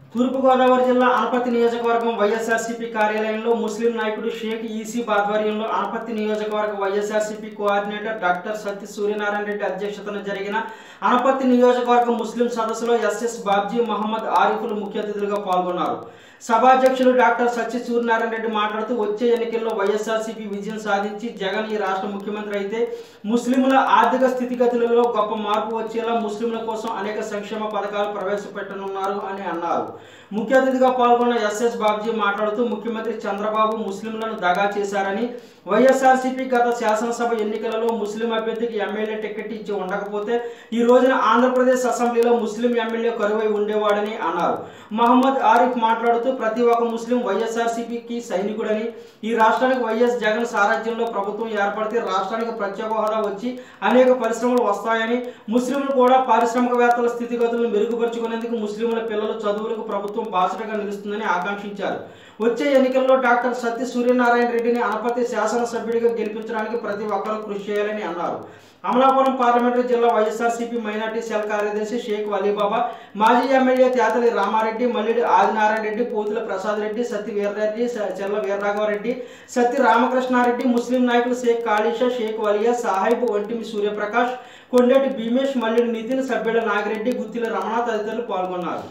తూర్పుగోదావరి జిల్లా అనపత్తి నియోజకవర్గం వైఎస్ఆర్సీపీ కార్యాలయంలో ముస్లిం నాయకుడు షేక్ ఈసీబ్ ఆధ్వర్యంలో అనపత్తి నియోజకవర్గ YSRCP coordinator doctor Satya Suryanarayana Reddy అధ్యక్షతన జరిగిన అనపత్తి నియోజకవర్గ ముస్లిం సదస్సులో ఎస్ఎస్ బాబ్జీ మహమ్మద్ ఆరిఫులు ముఖ్య అతిథులుగా పాల్గొన్నారు సభాధ్యక్షులు డాక్టర్ సత్య సూర్యనారాయణ రెడ్డి మాట్లాడుతూ వచ్చే ఎన్నికల్లో వైఎస్ఆర్సీపీ విజయం సాధించి జగన్ ఈ రాష్ట్ర ముఖ్యమంత్రి అయితే ముస్లింల ఆర్థిక స్థితిగతులలో గొప్ప మార్పు వచ్చేలా ముస్లింల కోసం అనేక సంక్షేమ పథకాలు ప్రవేశపెట్టనున్నారు అని అన్నారు ముఖ్య అతిథిగా పాల్గొన్న ఎస్ఎస్ బాబ్జీ మాట్లాడుతూ ముఖ్యమంత్రి చంద్రబాబు ముస్లింలను దగా చేశారని వైఎస్ఆర్సీపీ గత శాసనసభ ఎన్నికలలో ముస్లిం అభ్యర్థికి ఎమ్మెల్యే టికెట్ ఇచ్చి ఉండకపోతే ఈ రోజున ఆంధ్రప్రదేశ్ అసెంబ్లీలో ముస్లిం ఎమ్మెల్యే కరువై ఉండేవాడని అన్నారు మహమ్మద్ ఆరిఫ్ మాట్లాడుతూ ప్రతి ఒక్క ముస్లిం వైఎస్ఆర్సీపీకి సైనికుడని ఈ రాష్ట్రానికి వైఎస్ జగన్ సారథ్యంలో ప్రభుత్వం ఏర్పడితే రాష్ట్రానికి ప్రత్యేక హోదా వచ్చి అనేక పరిశ్రమలు వస్తాయని ముస్లింలు కూడా పారిశ్రామికవేత్తల స్థితిగతులను మెరుగుపరుచుకునేందుకు ముస్లింల పిల్లల చదువులకు ప్రభుత్వం బాసటగా నిలుస్తుందని ఆకాంక్షించారు వచ్చే ఎన్నికల్లో డాక్టర్ సత్య సూర్యనారాయణ రెడ్డిని అనపతి శాసనసభ్యుడిగా గెలిపించడానికి ప్రతి ఒక్కరూ కృషి చేయాలని అన్నారు అమలాపురం పార్లమెంటరీ జిల్లా వైఎస్ఆర్సీపీ మైనార్టీ సెల్ కార్యదర్శి షేక్ వలీబాబా మాజీ ఎమ్మెల్యే తేతలి రామారెడ్డి మల్లిడి ఆదినారాయణ రెడ్డి పోతుల ప్రసాద్ రెడ్డి సత్య వీర్రెడ్డి స- చెల్ల వీరరాఘవరెడ్డి సత్య రామకృష్ణారెడ్డి ముస్లిం నాయకులు షేక్ కాళీషా షేక్ వలియా సాహెబ్ వంటిమి సూర్యప్రకాష్ కొండేటి భీమేష్ మల్లిడి నితిన్ సభ్యుల నాగిరెడ్డి గుత్తిల రమణ తదితరులు పాల్గొన్నారు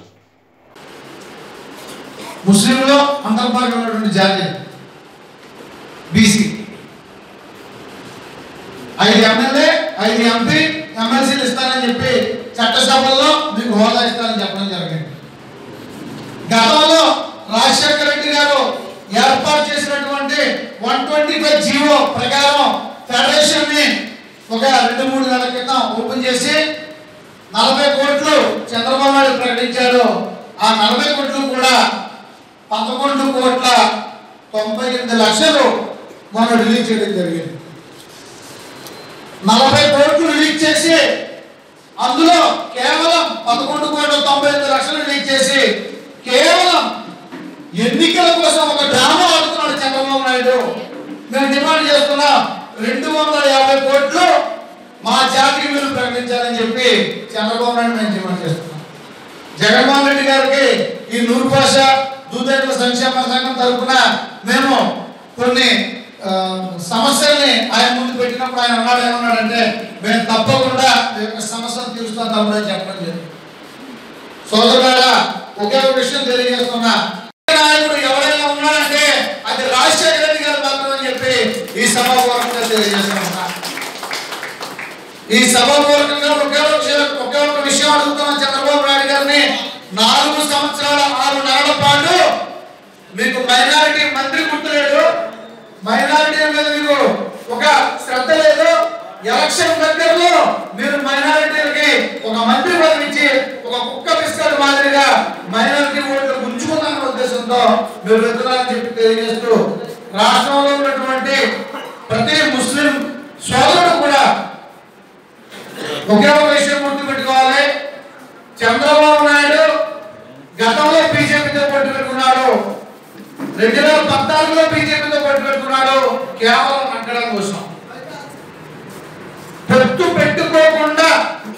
ముస్లింలో అంతర్భాగమైనటువంటి జాతి బీసీ ఐదు ఎమ్మెల్యే ఐదు ఎంపీ ఎమ్మెల్సీలు ఇస్తానని చెప్పి చట్టసభల్లో మీకు హోదా ఇస్తానని చెప్పడం జరిగింది గతంలో రాజశేఖర రెడ్డి గారు ఏర్పాటు చేసినటువంటి వన్ ట్వంటీ ఫైవ్ జీవో ప్రకారం ఫెడరేషన్ ని ఒక రెండు మూడు నెలల క్రితం ఓపెన్ చేసి నలభై కోట్లు చంద్రబాబు నాయుడు ప్రకటించారు ఆ నలభై కోట్లు కూడా పదకొండు కోట్ల తొంభై ఎనిమిది లక్షలు మనం రిలీజ్ చేయడం జరిగింది నలభై కోట్లు రిలీజ్ చేసి అందులో కేవలం పదకొండు కోట్ల తొంభై ఎనిమిది లక్షలు రిలీజ్ చేసి కేవలం ఎన్నికల కోసం ఒక డ్రామా ఆడుతున్నాడు చంద్రబాబు నాయుడు మేము డిమాండ్ చేస్తున్నాం రెండు వందల యాభై కోట్లు మా జాతికి మీరు ప్రకటించాలని చెప్పి చంద్రబాబు నాయుడు మేము డిమాండ్ చేస్తున్నాం జగన్మోహన్ రెడ్డి గారికి ఈ నూరు భాష దూదేట్ల సంక్షేమ సంఘం తరఫున మేము కొన్ని ఆ, సమస్యల్ని ఆయన ముందు పెట్టినప్పుడు ఆయన అన్నాడు ఏమన్నాడంటే మేము తప్పకుండా మీ యొక్క సమస్యను తీరుస్తాం తమ్ముడు అని చెప్పడం జరిగింది సోదరులారా ఒకే ఒక విషయం తెలియజేస్తున్నా నాయకుడు ఎవరైనా ఉన్నాడంటే అది రాజశేఖర రెడ్డి గారు మాత్రమే అని చెప్పి ఈ సభాపూర్వకంగా తెలియజేస్తున్నా ఈ సభాపూర్వకంగా ఒకే ఒక విషయం- ఒకే ఒక విషయం అడుగుతున్నాం చంద్రబాబు నాయుడు గారిని నాలుగు సంవత్సరాల ఆరు నెలల పాటు మీకు మైనారిటీ మంత్రి గుర్తులేడు మైనారిటీ మీద మీకు ఒక శ్రద్ధ లేదు ఎలక్షన్ దగ్గరలో మీరు మైనారిటీలకి ఒక మంత్రి పదవి ఇచ్చి ఒక కుక్క బిస్కెట్ మాదిరిగా మైనారిటీ ఓట్లు గుంజుకున్న ఉద్దేశంతో మీరు వెళ్తున్నారని చెప్పి తెలియజేస్తూ రాష్ట్రంలో ఉన్నటువంటి ప్రతి ముస్లిం సోదరుడు కూడా ఒకే ఒక విషయం గుర్తుపెట్టుకోవాలి చంద్రబాబు నాయుడు గతంలో బీజేపీతో పొట్టు పెట్టుకున్నాడు రెండు వేల పద్నాలుగులో బీజేపీతో పొట్టు పెట్టుకున్నాడు కేవలం నగ్గడం కోసం పొత్తు పెట్టుకోకుండా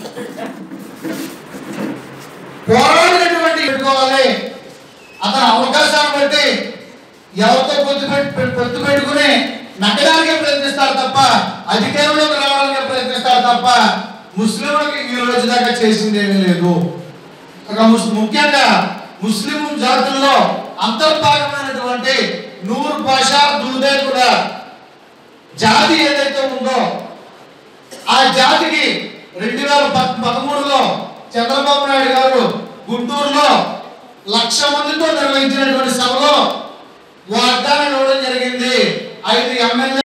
పోరాడినటువంటి పెట్టుకోవాలి అతని అవకాశాన్ని బట్టి ఎవరితో పొత్తు పెట్టు పొత్తు పెట్టుకుని నగ్గడానికే ప్రయత్నిస్తారు తప్ప అధికారంలోకి రావడానికే ప్రయత్నిస్తారు తప్ప ముస్లింలకి ఈ రోజు దాకా చేసింది ఏమీ లేదు ఒక ముస్- ముఖ్యంగా ముస్లిం జాతుల్లో అంతర్భాగమైనటువంటి నూరు భాష దూదే కూడా జాతి ఏదైతే ఉందో ఆ జాతికి రెండు వేల పద్- పదమూడులో చంద్రబాబు నాయుడు గారు గుంటూరులో లక్ష మందితో నిర్వహించినటువంటి సభలో వాగ్దానం ఇవ్వడం జరిగింది ఐదు ఎమ్మెల్యే